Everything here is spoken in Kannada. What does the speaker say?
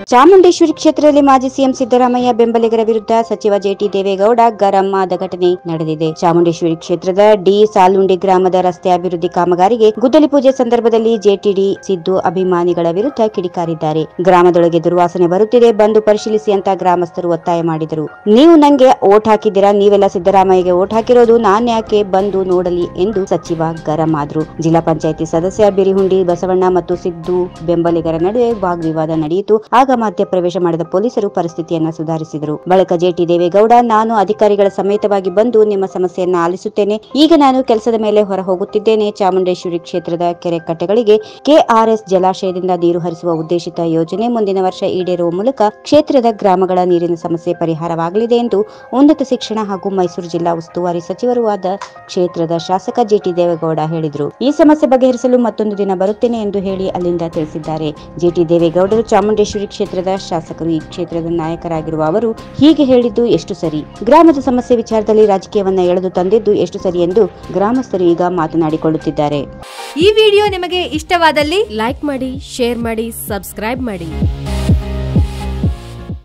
ಚಾಮುಂಡೇಶ್ವರಿ ಕ್ಷೇತ್ರದಲ್ಲಿ ಮಾಜಿ ಸಿಎಂ ಸಿದ್ದರಾಮಯ್ಯ ಬೆಂಬಲಿಗರ ವಿರುದ್ಧ ಸಚಿವ ಜೆಟಿ ದೇವೇಗೌಡ ಗರಂ ಆದ ಘಟನೆ ನಡೆದಿದೆ ಚಾಮುಂಡೇಶ್ವರಿ ಕ್ಷೇತ್ರದ ಡಿ ಸಾಲುಂಡಿ ಗ್ರಾಮದ ರಸ್ತೆ ಅಭಿವೃದ್ಧಿ ಕಾಮಗಾರಿಗೆ ಗುದ್ದಲಿ ಪೂಜೆ ಸಂದರ್ಭದಲ್ಲಿ ಜೆಟಿಡಿ ಸಿದ್ದು ಅಭಿಮಾನಿಗಳ ವಿರುದ್ಧ ಕಿಡಿಕಾರಿದ್ದಾರೆ ಗ್ರಾಮದೊಳಗೆ ದುರ್ವಾಸನೆ ಬರುತ್ತಿದೆ ಬಂದು ಪರಿಶೀಲಿಸಿ ಅಂತ ಗ್ರಾಮಸ್ಥರು ಒತ್ತಾಯ ಮಾಡಿದರು ನೀವು ನಂಗೆ ಓಟ್ ಹಾಕಿದ್ದೀರಾ ನೀವೆಲ್ಲ ಸಿದ್ದರಾಮಯ್ಯಗೆ ಓಟ್ ಹಾಕಿರೋದು ನಾನ್ ಯಾಕೆ ಬಂದು ನೋಡಲಿ ಎಂದು ಸಚಿವ ಗರಂ ಆದ್ರು ಜಿಲ್ಲಾ ಪಂಚಾಯಿತಿ ಸದಸ್ಯ ಬಿರಿಹುಂಡಿ ಬಸವಣ್ಣ ಮತ್ತು ಸಿದ್ದು ಬೆಂಬಲಿಗರ ನಡುವೆ ವಾಗ್ವಿವಾದ ನಡೆಯಿತು ಆಗ ಮಧ್ಯ ಪ್ರವೇಶ ಮಾಡಿದ ಪೊಲೀಸರು ಪರಿಸ್ಥಿತಿಯನ್ನ ಸುಧಾರಿಸಿದರು ಬಳಿಕ ಜೆಟಿ ದೇವೇಗೌಡ ನಾನು ಅಧಿಕಾರಿಗಳ ಸಮೇತವಾಗಿ ಬಂದು ನಿಮ್ಮ ಸಮಸ್ಯೆಯನ್ನ ಆಲಿಸುತ್ತೇನೆ ಈಗ ನಾನು ಕೆಲಸದ ಮೇಲೆ ಹೊರ ಹೋಗುತ್ತಿದ್ದೇನೆ ಚಾಮುಂಡೇಶ್ವರಿ ಕ್ಷೇತ್ರದ ಕೆರೆ ಕಟ್ಟೆಗಳಿಗೆ ಕೆಆರ್ಎಸ್ ಜಲಾಶಯದಿಂದ ನೀರು ಹರಿಸುವ ಉದ್ದೇಶಿತ ಯೋಜನೆ ಮುಂದಿನ ವರ್ಷ ಈಡೇರುವ ಮೂಲಕ ಕ್ಷೇತ್ರದ ಗ್ರಾಮಗಳ ನೀರಿನ ಸಮಸ್ಯೆ ಪರಿಹಾರವಾಗಲಿದೆ ಎಂದು ಉನ್ನತ ಶಿಕ್ಷಣ ಹಾಗೂ ಮೈಸೂರು ಜಿಲ್ಲಾ ಉಸ್ತುವಾರಿ ಸಚಿವರೂ ಆದ ಕ್ಷೇತ್ರದ ಶಾಸಕ ಜಿಟಿ ದೇವೇಗೌಡ ಹೇಳಿದರು ಈ ಸಮಸ್ಯೆ ಬಗೆಹರಿಸಲು ಮತ್ತೊಂದು ದಿನ ಬರುತ್ತೇನೆ ಎಂದು ಹೇಳಿ ಅಲ್ಲಿಂದ ತಿಳಿಸಿದ್ದಾರೆ ಜಿಟಿ ದೇವೇಗೌಡರು ಚಾಮುಂಡೇಶ್ವರಿ ಕ್ಷೇತ್ರದ ಶಾಸಕರು ಈ ಕ್ಷೇತ್ರದ ನಾಯಕರಾಗಿರುವ ಅವರು ಹೀಗೆ ಹೇಳಿದ್ದು ಎಷ್ಟು ಸರಿ ಗ್ರಾಮದ ಸಮಸ್ಯೆ ವಿಚಾರದಲ್ಲಿ ರಾಜಕೀಯವನ್ನ ಎಳೆದು ತಂದಿದ್ದು ಎಷ್ಟು ಸರಿ ಎಂದು ಗ್ರಾಮಸ್ಥರು ಈಗ ಮಾತನಾಡಿಕೊಳ್ಳುತ್ತಿದ್ದಾರೆ ಈ ವಿಡಿಯೋ ನಿಮಗೆ ಇಷ್ಟವಾದಲ್ಲಿ ಲೈಕ್ ಮಾಡಿ ಶೇರ್ ಮಾಡಿ ಸಬ್ಸ್ಕ್ರೈಬ್ ಮಾಡಿ